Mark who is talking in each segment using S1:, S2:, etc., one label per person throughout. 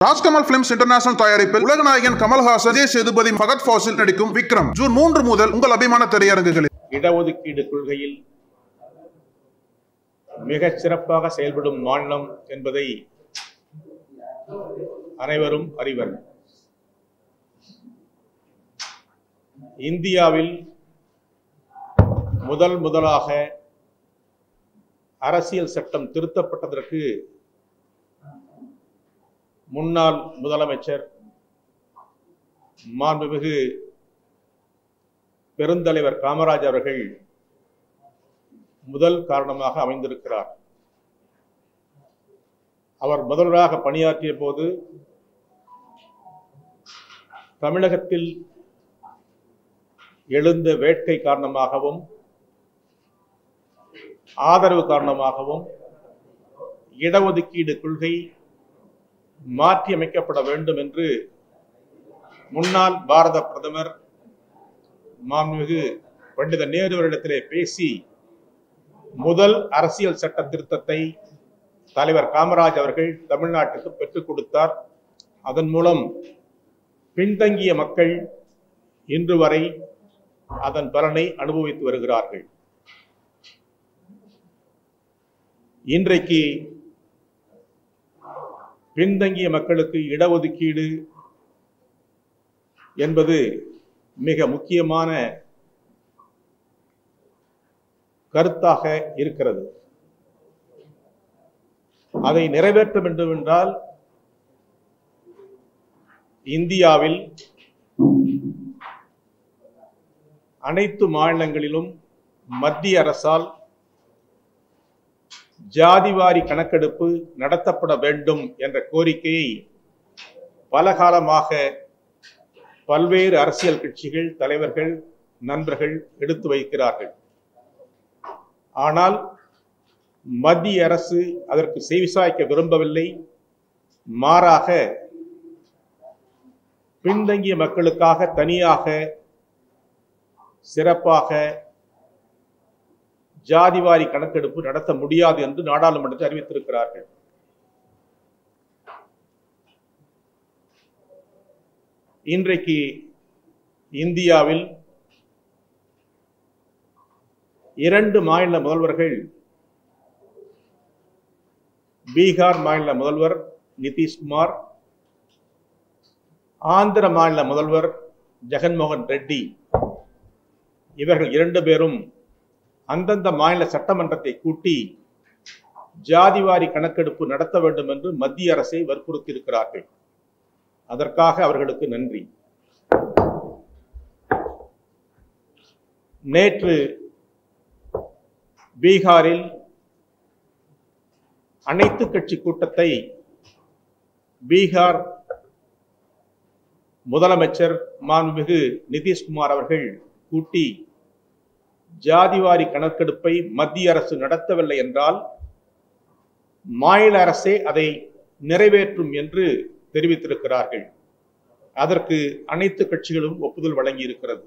S1: Rajkamal films international தயாரிப்பில் உலகநாயகன் கமல்ஹாசன் விஜய் சேதுபதி ஃபகத் ஃபாசில் நடிக்கும் விக்ரம் ஜூன் மூன்று முதல் உங்கள் அபிமான திரையரங்குகளில்
S2: இடஒதுக்கீடு கொள்கையில் மிகச் சிறப்பாக செயல்படும் மாநிலம் என்பதை அனைவரும் அறிவர் இந்தியாவில் முதல் முதலாக அரசியல் சட்டம் திருத்தப்பட்டதற்கு முன்னாள் முதலமைச்சர் மாண்புமிகு பெருந்தலைவர் காமராஜ் அவர்கள் முதல் காரணமாக அமைந்திருக்கிறார் அவர் முதல்வராக பணியாற்றிய போது தமிழகத்தில் எழுந்த வேட்கை காரணமாகவும் ஆதரவு காரணமாகவும் இடஒதுக்கீடு கொள்கை மாற்றியமைக்கப்பட வேண்டும் என்று முன்னாள் பாரத பிரதமர் மாண்புமிகு பண்டித நேருவரிடத்திலே பேசி முதல் அரசியல் சட்ட திருத்தத்தை தலைவர் காமராஜ் அவர்கள் தமிழ்நாட்டுக்கு பெற்றுக் கொடுத்தார் அதன் மூலம் பின்தங்கிய மக்கள் இன்று வரை அதன் பலனை அனுபவித்து வருகிறார்கள் இன்றைக்கு பின்தங்கிய மக்களுக்கு இடஒதுக்கீடு என்பது மிக முக்கியமான கருத்தாக இருக்கிறது அதை நிறைவேற்ற வேண்டும் என்றால் இந்தியாவில் அனைத்து மாநிலங்களிலும் மத்திய அரசால் ஜாதிவாரி கணக்கெடுப்பு நடத்தப்பட வேண்டும் என்ற கோரிக்கையை பல காலமாக பல்வேறு அரசியல் கட்சிகள் தலைவர்கள் நண்பர்கள் எடுத்து வைக்கிறார்கள் ஆனால் மத்திய அரசு அதற்கு செவிசாய்க்க விரும்பவில்லை மாறாக பின்தங்கிய மக்களுக்காக தனியாக சிறப்பாக ஜாதிவாரி கணக்கெடுப்பு நடத்த முடியாது என்று நாடாளுமன்றத்தில் அறிவித்திருக்கிறார்கள் இன்றைக்கு இந்தியாவில் இரண்டு மாநில முதல்வர்கள் பீகார் மாநில முதல்வர் நிதிஷ்குமார் ஆந்திர மாநில முதல்வர் ஜெகன்மோகன் ரெட்டி இவர்கள் இரண்டு பேரும் அந்தந்த மாநில சட்டமன்றத்தை கூட்டி ஜாதிவாரி கணக்கெடுப்பு நடத்த வேண்டும் என்று மத்திய அரசை வற்புறுத்தி இருக்கிறார்கள் அதற்காக அவர்களுக்கு நன்றி நேற்று பீகாரில் அனைத்து கட்சி கூட்டத்தை பீகார் முதலமைச்சர் மாண்புமிகு நிதிஷ்குமார் அவர்கள் கூட்டி ஜாதிவாரி கணக்கெடுப்பை மத்திய அரசு நடத்தவில்லை என்றால் மாநில அரசே அதை நிறைவேற்றும் என்று தெரிவித்திருக்கிறார்கள் அதற்கு அனைத்து கட்சிகளும் ஒப்புதல் வழங்கி இருக்கிறது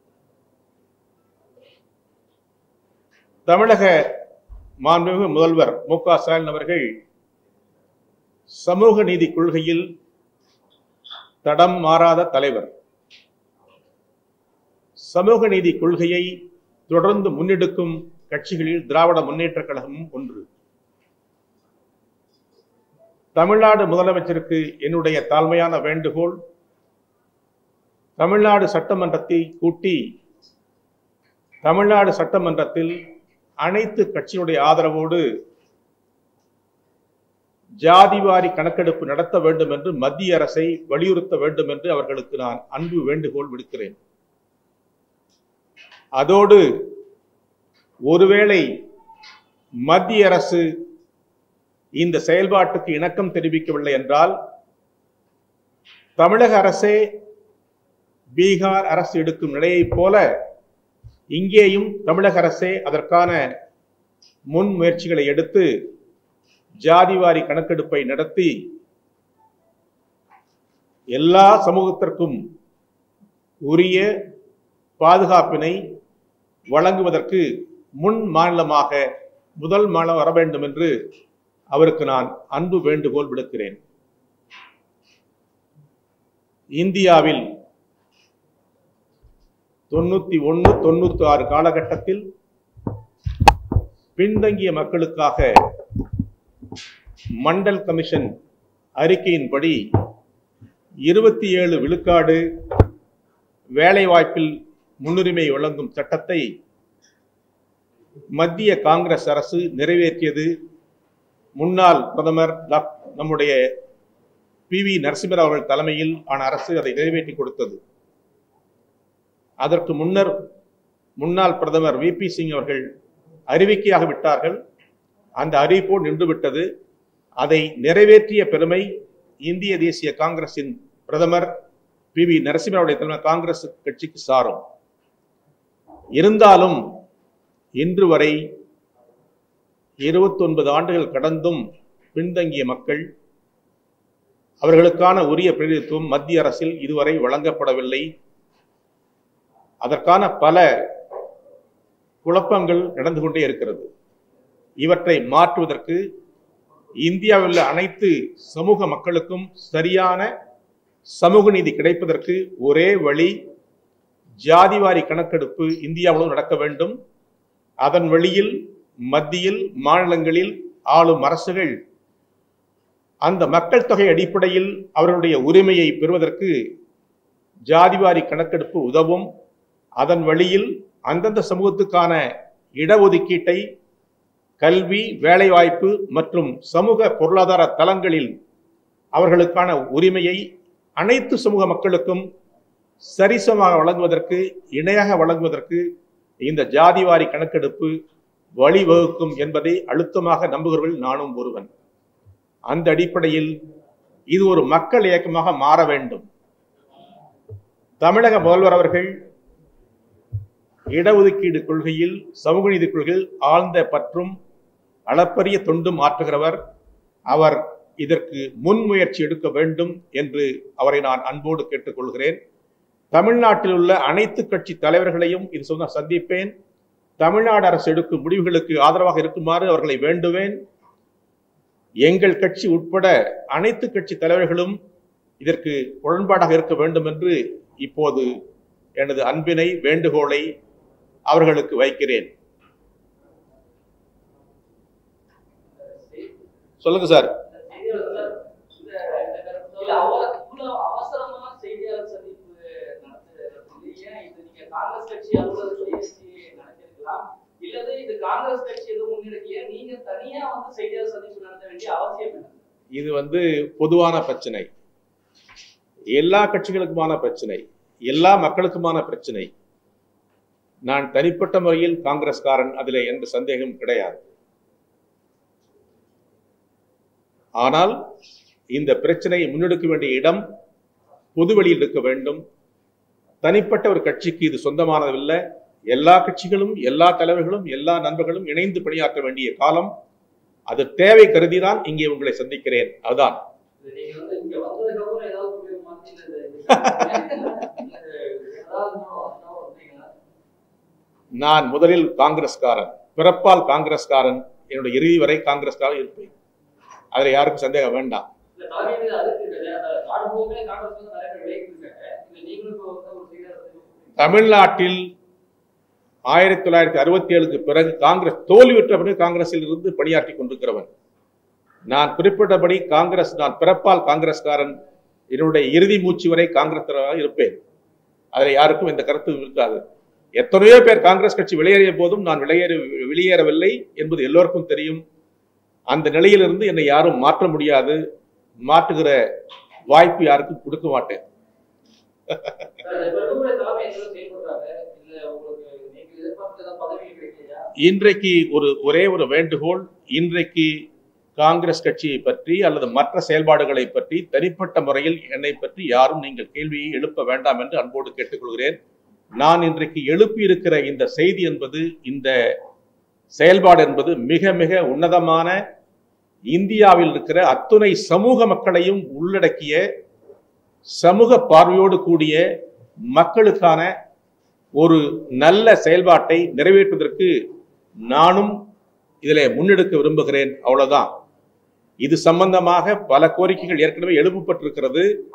S2: தமிழக மாண்புமிகு முதல்வர் மு க ஸ்டாலின் அவர்கள் சமூக நீதி கொள்கையில் தடம் மாறாத தலைவர் சமூக நீதி கொள்கையை தொடர்ந்து முன்னெடுக்கும் கட்சிகளில் திராவிட முன்னேற்ற கழகமும் ஒன்று தமிழ்நாடு முதலமைச்சருக்கு என்னுடைய தாழ்மையான வேண்டுகோள் தமிழ்நாடு சட்டமன்றத்தை கூட்டி தமிழ்நாடு சட்டமன்றத்தில் அனைத்து கட்சியினுடைய ஆதரவோடு ஜாதிவாரி கணக்கெடுப்பு நடத்த வேண்டும் என்று மத்திய அரசை வலியுறுத்த வேண்டும் என்று அவர்களுக்கு நான் அன்பு வேண்டுகோள் விடுக்கிறேன் அதோடு ஒருவேளை மத்திய அரசு இந்த செயல்பாட்டுக்கு இணக்கம் தெரிவிக்கவில்லை என்றால் தமிழக அரசே பீகார் அரசு எடுக்கும் நிலையைப் போல இங்கேயும் தமிழக அரசே அதற்கான முன் முயற்சிகளை எடுத்து ஜாதிவாரி கணக்கெடுப்பை நடத்தி எல்லா சமூகத்திற்கும் உரிய பாதுகாப்பினை வழங்குவதற்கு முன் மாநிலமாக முதல் மாநிலம் வர வேண்டும் என்று அவருக்கு நான் அன்பு வேண்டுகோள் விடுக்கிறேன் இந்தியாவில் தொண்ணூத்தி ஒன்று தொண்ணூத்தி ஆறு காலகட்டத்தில் பின்தங்கிய மக்களுக்காக மண்டல் கமிஷன் அறிக்கையின்படி இருபத்தி ஏழு விழுக்காடு வேலைவாய்ப்பில் முன்னுரிமை வழங்கும் சட்டத்தை மத்திய காங்கிரஸ் அரசு நிறைவேற்றியது முன்னாள் பிரதமர் டாக்- நம்முடைய பி வி நரசிம்மராவ் அவர்கள் தலைமையில் ஆன அரசு அதை நிறைவேற்றி கொடுத்தது அதற்கு முன்னர் முன்னாள் பிரதமர் வி பி சிங் அவர்கள் அறிவிக்கையாக விட்டார்கள் அந்த அறிவிப்போடு நின்றுவிட்டது அதை நிறைவேற்றிய பெருமை இந்திய தேசிய காங்கிரசின் பிரதமர் பி வி நரசிம்மராவுடைய தலைமை காங்கிரஸ் கட்சிக்கு சாரும் இருந்தாலும் இன்று வரை 29 ஆண்டுகள் கடந்தும் பின்தங்கிய மக்கள் அவர்களுக்கான உரிய பிரதிநிதித்துவம் மத்திய அரசில் இதுவரை வழங்கப்படவில்லை அதற்கான பல குழப்பங்கள் நடந்து கொண்டே இருக்கிறது இவற்றை மாற்றுவதற்கு இந்தியாவில் உள்ள அனைத்து சமூக மக்களுக்கும் சரியான சமூக நீதி கிடைப்பதற்கு ஒரே வழி ஜாதிவாரி கணக்கெடுப்பு இந்தியாவிலும் நடக்க வேண்டும் அதன் வழியில் மத்தியில் மாநிலங்களில் ஆளும் அரசுகள் அந்த மக்கள் தொகை அடிப்படையில் அவர்களுடைய உரிமையை பெறுவதற்கு ஜாதிவாரி கணக்கெடுப்பு உதவும் அதன் வழியில் அந்தந்த சமூகத்துக்கான இடஒதுக்கீட்டை கல்வி வேலைவாய்ப்பு மற்றும் சமூக பொருளாதார தளங்களில் அவர்களுக்கான உரிமையை அனைத்து சமூக மக்களுக்கும் சரிசமமாக வழங்குவதற்கு இணையாக வழங்குவதற்கு இந்த ஜாதிவாரி கணக்கெடுப்பு வழிவகுக்கும் என்பதை அழுத்தமாக நம்புகிறவர்கள் நானும் ஒருவன் அந்த அடிப்படையில் இது ஒரு மக்கள் இயக்கமாக மாற வேண்டும் தமிழக முதல்வர் அவர்கள் இடஒதுக்கீடு கொள்கையில் சமூக நீதி கொள்கையில் ஆழ்ந்த பற்றும் அளப்பரிய தொண்டும் ஆற்றுகிறவர் அவர் இதற்கு முன்முயற்சி எடுக்க வேண்டும் என்று அவரை நான் அன்போடு கேட்டுக்கொள்கிறேன் தமிழ்நாட்டில் உள்ள அனைத்து கட்சி தலைவர்களையும் இது சொன்ன சந்திப்பேன் தமிழ்நாடு அரசு எடுக்கும் முடிவுகளுக்கு ஆதரவாக இருக்குமாறு அவர்களை வேண்டுவேன் எங்கள் கட்சி உட்பட அனைத்து கட்சி தலைவர்களும் இதற்கு உடன்பாடாக இருக்க வேண்டும் என்று இப்போது எனது அன்பினை வேண்டுகோளை அவர்களுக்கு வைக்கிறேன் சொல்லுங்க சார்
S3: இல்ல, அவ- இவ்வளவு அவசரமா செய்தியாளர் சந்திப்பு நடத்துறது ஏன் இது நீங்க காங்கிரஸ் கட்சி அலுவலகத்திலேயே வச்சு நடத்திருக்கலாம் இல்லது இது காங்கிரஸ் கட்சி எதுவும் முன்னெடுக்கலையா நீங்க தனியா வந்து செய்தியாளர் சந்திப்பு நடத்த வேண்டிய அவசியம் என்ன
S2: இது வந்து பொதுவான பிரச்சனை எல்லா கட்சிகளுக்குமான பிரச்சனை எல்லா மக்களுக்குமான பிரச்சனை நான் தனிப்பட்ட முறையில் காங்கிரஸ்காரன் அதில் எந்த சந்தேகமும் கிடையாது ஆனால் இந்த பிரச்சனையை முன்னெடுக்க வேண்டிய இடம் பொதுவெளியில் இருக்க வேண்டும் தனிப்பட்ட ஒரு கட்சிக்கு இது சொந்தமானதில்லை எல்லா கட்சிகளும் எல்லா தலைவர்களும் எல்லா நண்பர்களும் இணைந்து பணியாற்ற வேண்டிய காலம் அது தேவை கருதிதான் இங்கே உங்களை சந்திக்கிறேன் அதுதான்
S3: இது நீங்க வந்து இங்க வந்ததுக்கு அப்புறம் ஏதாவது ஒரு மத்தியில இது- இது ஏதாவது இன்னும் வந்தீங்களா
S2: நான் முதலில் காங்கிரஸ்காரன் பிறப்பால் காங்கிரஸ்காரன் என்னுடைய இறுதி வரை காங்கிரஸ்காரன் இருப்பேன் அதில் யாருக்கும் சந்தேகம் வேண்டாம்
S3: இந்த தலைமை மீது அதிருப்தி இருக்குது. அந்த நாடு முழுவதுமே காங்கிரஸ் வந்து நிறைய பேர் விலகிட்டு இருக்காங்க. இதுல நீங்களும் இப்போ வந்து ஒரு செய்தியாளர் சந்திப்பு
S2: தமிழ்நாட்டில் ஆயிரத்தி தொள்ளாயிரத்தி அறுபத்தி ஏழுக்கு பிறகு காங்கிரஸ் தோல்வியுற்ற பிறகு காங்கிரஸில் இருந்து பணியாற்றி கொண்டிருக்கிறவன் நான் குறிப்பிட்டபடி காங்கிரஸ் நான் பிறப்பால் காங்கிரஸ்காரன் என்னுடைய இறுதி மூச்சு வரை காங்கிரஸ் இருப்பேன் அதில் யாருக்கும் இந்த கருத்து இருக்காது எத்தனையோ பேர் காங்கிரஸ் கட்சி வெளியேறிய போதும் நான் வெளியேற வெளியேறவில்லை என்பது எல்லோருக்கும் தெரியும் அந்த நிலையிலிருந்து என்னை யாரும் மாற்ற முடியாது மாற்றுகிற வாய்ப்பு யாருக்கும் கொடுக்க மாட்டேன்
S3: சார், இப்ப இருக்கக்கூடிய தலைமை எந்த அளவுக்கு செயல்படுறாங்க? இல்ல உங்களுக்கு நீங்க எதிர்பார்த்த ஏதாவது பதவி கிடைக்கலையா?
S2: இன்றைக்கு ஒரு ஒரே ஒரு வேண்டுகோள் இன்றைக்கு காங்கிரஸ் கட்சியை பற்றி அல்லது மற்ற செயல்பாடுகளை பற்றி தனிப்பட்ட முறையில் என்னை பற்றி யாரும் நீங்கள் கேள்வியை எழுப்ப வேண்டாம் என்று அன்போடு கேட்டுக்கொள்கிறேன் நான் இன்றைக்கு எழுப்பி இருக்கிற இந்த செய்தி என்பது இந்த செயல்பாடு என்பது மிக மிக உன்னதமான இந்தியாவில் இருக்கிற அத்துணை சமூக மக்களையும் உள்ளடக்கிய சமூக பார்வையோடு கூடிய மக்களுக்கான ஒரு நல்ல செயல்பாட்டை நிறைவேற்றுவதற்கு நானும் இதில் முன்னெடுக்க விரும்புகிறேன் அவ்வளவுதான் இது சம்பந்தமாக பல கோரிக்கைகள் ஏற்கனவே எழுப்பப்பட்டிருக்கிறது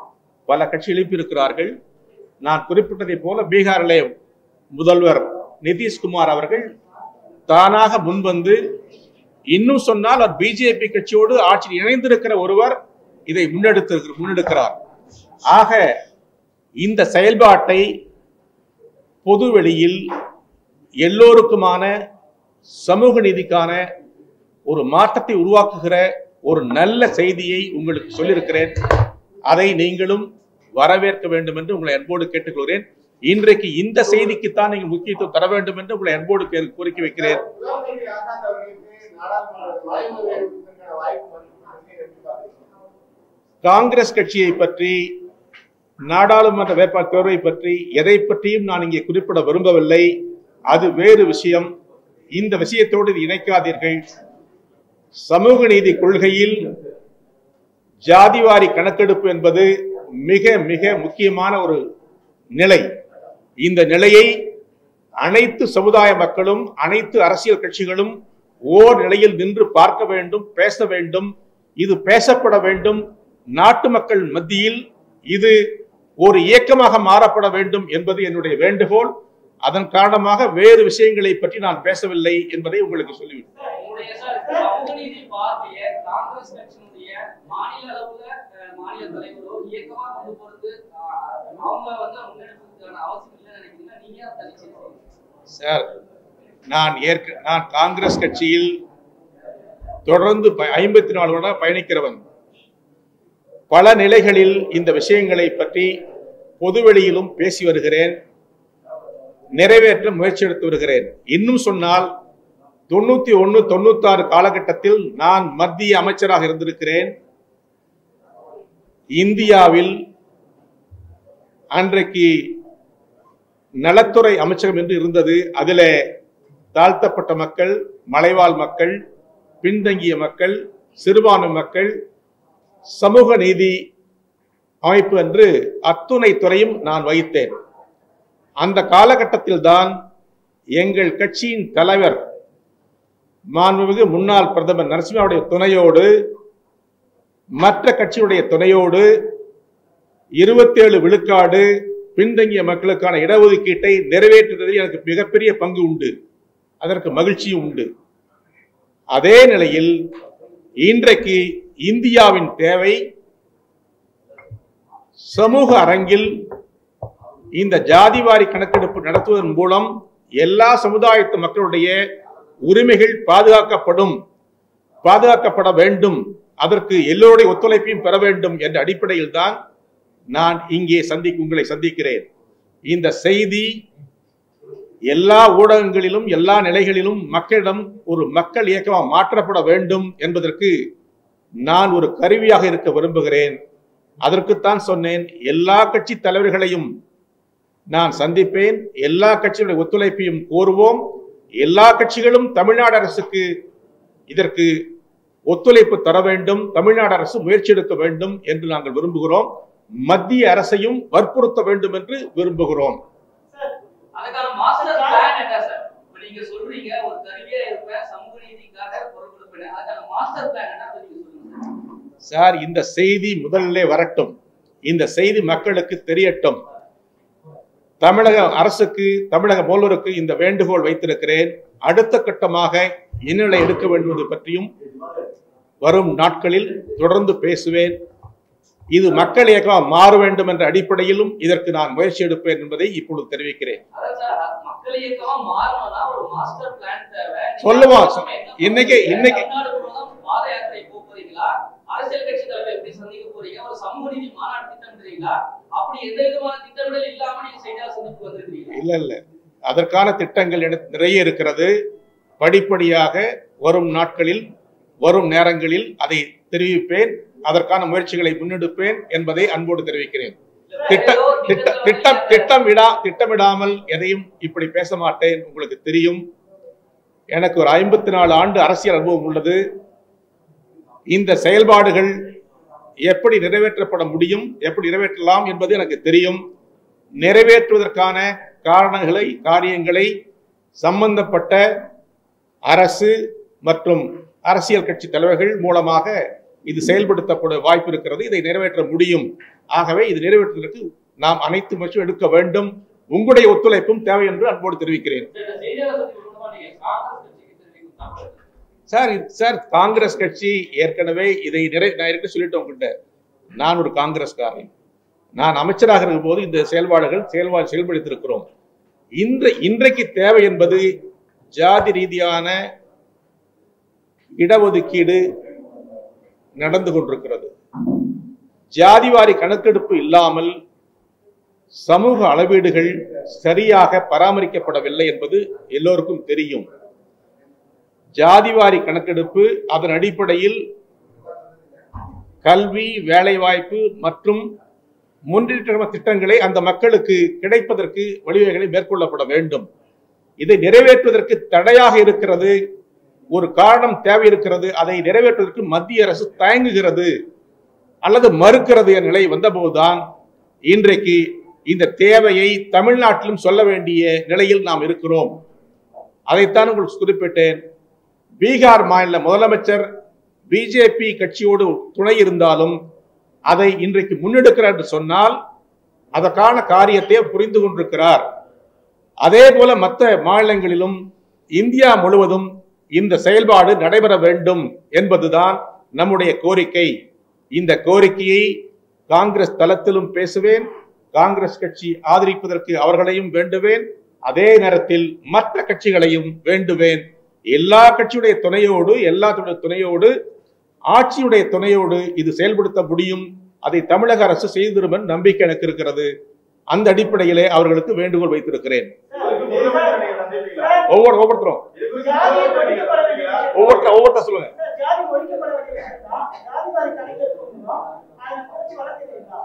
S2: பல கட்சி எழுப்பியிருக்கிறார்கள் நான் குறிப்பிட்டதைப் போல பீகாரிலே முதல்வர் நிதிஷ்குமார் அவர்கள் தானாக முன்வந்து இன்னும் சொன்னால் அவர் பிஜேபி கட்சியோடு ஆட்சியில் இணைந்திருக்கிற ஒருவர் இதை முன்னெடுத்து முன்னெடுக்கிறார் ஆக இந்த செயல்பாட்டை பொதுவெளியில் எல்லோருக்குமான சமூக நீதிக்கான ஒரு மாற்றத்தை உருவாக்குகிற ஒரு நல்ல செய்தியை உங்களுக்கு சொல்லியிருக்கிறேன் அதை நீங்களும் வரவேற்க வேண்டும் என்று உங்களை அன்போடு கேட்டுக்கொள்கிறேன் இன்றைக்கு இந்த செய்திக்குத்தான் நீங்கள் முக்கியத்துவம் தர வேண்டும் என்று உங்களை அன்போடு கே- கோரிக்கை வைக்கிறேன்
S4: உலகமொழி ஆசாத் அவர்களுக்கு நாடாளுமன்ற வாய்மொழி அறிவிப்பதற்கான வாய்ப்பு மறுக்கப்பட்டதை எப்படி பார்க்கிறீங்க?
S2: காங்கிரஸ் கட்சியை பற்றி நாடாளுமன்ற வேட்பாளர் தேர்வை பற்றி எதை பற்றியும் நான் இங்கே குறிப்பிட விரும்பவில்லை அது வேறு விஷயம் இந்த விஷயத்தோடு இது இணைக்காதீர்கள் சமூக நீதி கொள்கையில் ஜாதிவாரி கணக்கெடுப்பு என்பது மிக மிக முக்கியமான ஒரு நிலை இந்த நிலையை அனைத்து சமுதாய மக்களும் அனைத்து அரசியல் கட்சிகளும் ஓர் நிலையில் நின்று பார்க்க வேண்டும் பேச வேண்டும் இது பேசப்பட வேண்டும் நாட்டு மக்கள் மத்தியில் இது ஒரு இயக்கமாக மாறப்பட வேண்டும் என்பது என்னுடைய வேண்டுகோள் அதன் காரணமாக வேறு விஷயங்களை பற்றி நான் பேசவில்லை என்பதை உங்களுக்கு சொல்லிவிட்டேன்
S3: உங்களுடைய சார் சமூக நீதி பார்வைய காங்கிரஸ் கட்சியினுடைய மாநில அளவுல அஹ், மாநில தலைவரோ இயக்கமா கொண்டு போறது அஹ், அவங்க வந்து முன்னெடுப்பதற்கான அவசியம் இல்லைன்னு நினைக்கிறீங்களா நீங்க ஏன் தனிச்சு இருக்கீங்க?
S2: சார் நான் ஏற்க நான் காங்கிரஸ் கட்சியில் தொடர்ந்து ஐம்பத்தி நாலு வருடம் பயணிக்கிறவன் பல நிலைகளில் இந்த விஷயங்களை பற்றி பொதுவெளியிலும் பேசி வருகிறேன் நிறைவேற்ற முயற்சி எடுத்து வருகிறேன் இன்னும் சொன்னால் தொண்ணூத்தி ஒன்னு தொண்ணூத்தாறு காலகட்டத்தில் நான் மத்திய அமைச்சராக இருந்திருக்கிறேன் இந்தியாவில் அன்றைக்கு நலத்துறை அமைச்சகம் என்று இருந்தது அதில தாழ்த்தப்பட்ட மக்கள் மலைவாழ் மக்கள் பின்தங்கிய மக்கள் சிறுபான்மை மக்கள் சமூக நீதி அமைப்பு என்று அத்துணை துறையும் நான் வகித்தேன் அந்த காலகட்டத்தில் தான் எங்கள் கட்சியின் தலைவர் மாண்புமிகு முன்னாள் பிரதமர் நரசிம்மாவுடைய துணையோடு மற்ற கட்சியுடைய துணையோடு இருபத்தேழு விழுக்காடு பின்தங்கிய மக்களுக்கான இடஒதுக்கீட்டை நிறைவேற்றுவதில் எனக்கு மிகப்பெரிய பங்கு உண்டு அதற்கு மகிழ்ச்சியும் உண்டு அதே நிலையில் இன்றைக்கு இந்தியாவின் தேவை சமூக அரங்கில் இந்த ஜாதிவாரி கணக்கெடுப்பு நடத்துவதன் மூலம் எல்லா சமுதாயத்து மக்களுடைய உரிமைகள் பாதுகாக்கப்படும் பாதுகாக்கப்பட வேண்டும் அதற்கு எல்லோருடைய ஒத்துழைப்பையும் பெற வேண்டும் என்ற அடிப்படையில் தான் நான் இங்கே சந்தி உங்களை சந்திக்கிறேன் இந்த செய்தி எல்லா ஊடகங்களிலும் எல்லா நிலைகளிலும் மக்களிடம் ஒரு மக்கள் இயக்கமாக மாற்றப்பட வேண்டும் என்பதற்கு நான் ஒரு கருவியாக இருக்க விரும்புகிறேன் அதற்குத்தான் சொன்னேன் எல்லா கட்சி தலைவர்களையும் நான் சந்திப்பேன் எல்லா கட்சிகளுடைய ஒத்துழைப்பையும் கோருவோம் எல்லா கட்சிகளும் தமிழ்நாடு அரசுக்கு இதற்கு ஒத்துழைப்பு தர வேண்டும் தமிழ்நாடு அரசு முயற்சி எடுக்க வேண்டும் என்று நாங்கள் விரும்புகிறோம் மத்திய அரசையும் வற்புறுத்த வேண்டும் என்று விரும்புகிறோம்
S3: அதுக்கான மாஸ்டர் பிளான் என்ன சார் இப்ப நீங்க சொல்றீங்க ஒரு கருவியா இருப்பேன் சமூக நீதிக்காக குரல் கொடுப்பேன் அதுக்கான மாஸ்டர் பிளான் என்ன அதை நீங்க சொல்லுங்க சார்.
S2: சார் இந்த செய்தி முதலிலே வரட்டும் இந்த செய்தி மக்களுக்கு தெரியட்டும் தமிழக அரசுக்கு தமிழக முதல்வருக்கு இந்த வேண்டுகோள் வைத்திருக்கிறேன் அடுத்த கட்டமாக என்னிலை எடுக்க வேண்டுவது பற்றியும் வரும் நாட்களில் தொடர்ந்து பேசுவேன் இது மக்கள் இயக்கமாக மாற வேண்டும் என்ற அடிப்படையிலும் இதற்கு நான் முயற்சி எடுப்பேன் என்பதை இப்பொழுது தெரிவிக்கிறேன்
S3: அதான் சார் மக்கள் இயக்கமா மாறணும்னா ஒரு மாஸ்டர் பிளான் தேவை நீங்க
S2: சொல்லுவோம்.
S3: நம்ம என்ன
S2: இன்னைக்கு-
S3: பண்ணுவீங்க?
S2: இன்னைக்கு-
S3: தமிழ்நாடு முழுவதும் பாத யாத்திரை போக போறீங்களா அரசியல் கட்சி தலைவர் எப்படி சந்திக்க போறீங்க ஒரு சமூக நீதி மாநாடு திட்டமிடுறீங்களா அப்படி எந்த விதமான திட்டமிடல் இல்லாம நீங்க செய்தியாளர் சந்திப்பு வந்திருக்கீங்க
S2: இல்ல இல்ல அதற்கான திட்டங்கள் எனக்கு நிறைய இருக்கிறது படிப்படியாக வரும் நாட்களில் வரும் நேரங்களில் அதை தெரிவிப்பேன் அதற்கான முயற்சிகளை முன்னெடுப்பேன் என்பதை அன்போடு தெரிவிக்கிறேன் திட்ட திட்ட திட்டம் திட்டமிடா திட்டமிடாமல் எதையும் இப்படி பேச மாட்டேன் உங்களுக்கு தெரியும் எனக்கு ஒரு ஐம்பத்தி நாலு ஆண்டு அரசியல் அனுபவம் உள்ளது இந்த செயல்பாடுகள் எப்படி நிறைவேற்றப்பட முடியும் எப்படி நிறைவேற்றலாம் என்பது எனக்கு தெரியும் நிறைவேற்றுவதற்கான காரணங்களை காரியங்களை சம்பந்தப்பட்ட அரசு மற்றும் அரசியல் கட்சி தலைவர்கள் மூலமாக இது செயல்படுத்தப்பட வாய்ப்பு இருக்கிறது இதை நிறைவேற்ற முடியும் ஆகவே இது நிறைவேற்றுவதற்கு நாம் அனைத்து முயற்சியும் எடுக்க வேண்டும் உங்களுடைய ஒத்துழைப்பும் தேவை என்று அன்போடு தெரிவிக்கிறேன்
S3: இந்த செய்தியாளர் சந்திப்பு மூலமா நீங்க காங்கிரஸ் கட்சிக்கு தெரிவிக்கும் தகவல்
S2: சார் இது- சார் காங்கிரஸ் கட்சி ஏற்கனவே இதை நிறை நான் ஏற்கனவே சொல்லிட்டேன் உங்ககிட்ட நான் ஒரு காங்கிரஸ்காரன் நான் அமைச்சராக இருக்கும் போது இந்த செயல்பாடுகள் செயல்பாடு செயல்படுத்தியிருக்கிறோம் இன்று இன்றைக்கு தேவை என்பது ஜாதி ரீதியான இடஒதுக்கீடு நடந்து கொண்டிருக்கிறது ஜாதிவாரி கணக்கெடுப்பு இல்லாமல் சமூக அளவீடுகள் சரியாக பராமரிக்கப்படவில்லை என்பது எல்லோருக்கும் தெரியும் ஜாதிவாரி கணக்கெடுப்பு அதன் அடிப்படையில் கல்வி வேலைவாய்ப்பு மற்றும் முன்னேற்ற திட்டங்களை அந்த மக்களுக்கு கிடைப்பதற்கு வழிவகைகளை மேற்கொள்ளப்பட வேண்டும் இதை நிறைவேற்றுவதற்கு தடையாக இருக்கிறது ஒரு காரணம் தேவை இருக்கிறது அதை நிறைவேற்றுவதற்கு மத்திய அரசு தயங்குகிறது அல்லது மறுக்கிறது என்ற நிலை வந்தபோதுதான் இன்றைக்கு இந்த தேவையை தமிழ்நாட்டிலும் சொல்ல வேண்டிய நிலையில் நாம் இருக்கிறோம் அதைத்தான் உங்களுக்கு குறிப்பிட்டேன் பீகார் மாநில முதலமைச்சர் பிஜேபி கட்சியோடு துணை இருந்தாலும் அதை இன்றைக்கு முன்னெடுக்கிறார் என்று சொன்னால் அதற்கான காரியத்தை அவர் புரிந்து கொண்டிருக்கிறார் அதே போல மற்ற மாநிலங்களிலும் இந்தியா முழுவதும் இந்த செயல்பாடு நடைபெற வேண்டும் என்பதுதான் நம்முடைய கோரிக்கை இந்த கோரிக்கையை காங்கிரஸ் தளத்திலும் பேசுவேன் காங்கிரஸ் கட்சி ஆதரிப்பதற்கு அவர்களையும் வேண்டுவேன் அதே நேரத்தில் மற்ற கட்சிகளையும் வேண்டுவேன் எல்லா கட்சியுடைய துணையோடு எல்லா துணையோடு ஆட்சியுடைய துணையோடு இது செயல்படுத்த முடியும் அதை தமிழக அரசு செய்து தரும் என்ற நம்பிக்கை எனக்கு இருக்கிறது அந்த அடிப்படையிலே அவர்களுக்கு வேண்டுகோள் வைத்திருக்கிறேன் ஒவ்வொரு ஒவ்வொருத்தரும் ஒவ்வொருத்தர் ஒவ்வொருத்தர் சொல்லுங்க
S5: ஜாதி ஒழிக்கப்பட வேண்டிய விஷயம்தான். ஜாதி வாரி கணக்கெடுப்பு மூலம் அதை குறைச்சு வளர்க்கிறீங்களா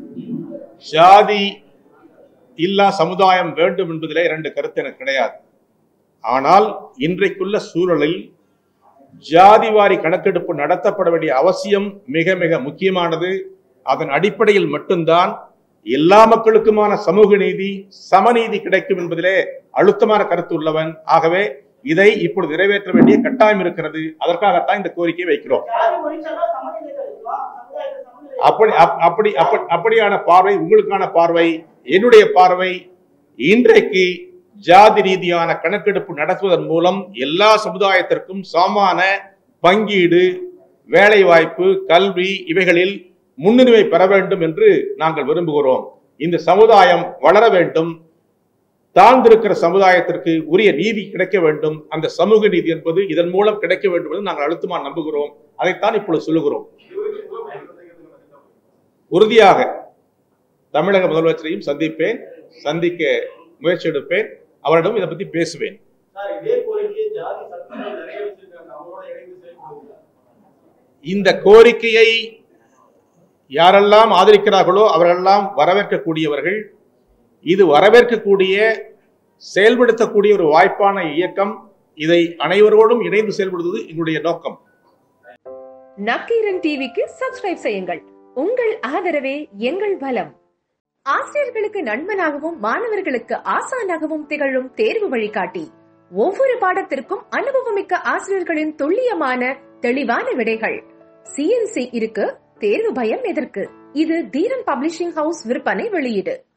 S2: ஜாதி இல்லா சமுதாயம் வேண்டும் என்பதிலே இரண்டு கருத்து எனக்கு கிடையாது ஆனால் இன்றைக்குள்ள சூழலில் ஜாதிவாரி கணக்கெடுப்பு நடத்தப்பட வேண்டிய அவசியம் மிக மிக முக்கியமானது அதன் அடிப்படையில் மட்டும்தான் எல்லா மக்களுக்குமான சமூக நீதி சமநீதி கிடைக்கும் என்பதிலே அழுத்தமான கருத்து உள்ளவன் ஆகவே இதை இப்பொழுது நிறைவேற்ற வேண்டிய கட்டாயம் இருக்கிறது அதற்காகத்தான் இந்த கோரிக்கையை வைக்கிறோம்
S5: ஜாதி ஒழிச்சாதான் சமநிலை கிடைக்கும் சமுதாயத்தில் சமநிலை
S2: அப்படி அப்- அப்படி அப்ப- அப்படியான பார்வை உங்களுக்கான பார்வை என்னுடைய பார்வை இன்றைக்கு ஜாதி ரீதியான கணக்கெடுப்பு நடத்துவதன் மூலம் எல்லா சமுதாயத்திற்கும் சமமான பங்கீடு வேலைவாய்ப்பு கல்வி இவைகளில் முன்னுரிமை பெற வேண்டும் என்று நாங்கள் விரும்புகிறோம் இந்த சமுதாயம் வளர வேண்டும் தாழ்ந்திருக்கிற சமுதாயத்திற்கு உரிய நீதி கிடைக்க வேண்டும் அந்த சமூக நீதி என்பது இதன் மூலம் கிடைக்க வேண்டும் என்று நாங்கள் அழுத்தமா நம்புகிறோம் அதைத்தான் இப்பொழுது சொல்லுகிறோம் உறுதியாக தமிழக முதலமைச்சரையும் சந்திப்பேன் சந்திக்க முயற்சி எடுப்பேன் அவரிடம் இதை பத்தி பேசுவேன்
S4: சார் இதே கோரிக்கையை ஜாதி சட்டங்கள் நிறைய வச்சிருக்காங்க அவங்களோட இணைந்து செயல்படுங்க
S2: இந்த கோரிக்கையை யாரெல்லாம் ஆதரிக்கிறார்களோ அவரெல்லாம் வரவேற்கக்கூடியவர்கள் இது வரவேற்கக்கூடிய செயல்படுத்தக்கூடிய ஒரு வாய்ப்பான இயக்கம் இதை அனைவரோடும் இணைந்து செயல்படுவது எங்களுடைய நோக்கம்
S6: நக்கீரன் டிவிக்கு சப்ஸ்கிரைப் செய்யுங்கள் உங்கள் ஆதரவே எங்கள் பலம் ஆசிரியர்களுக்கு நண்பனாகவும் மாணவர்களுக்கு ஆசானாகவும் திகழும் தேர்வு வழிகாட்டி ஒவ்வொரு பாடத்திற்கும் அனுபவமிக்க ஆசிரியர்களின் துல்லியமான தெளிவான விடைகள் சிஎன்சி இருக்கு தேர்வு பயம் எதற்கு இது தீரன் பப்ளிஷிங் ஹவுஸ் விற்பனை வெளியீடு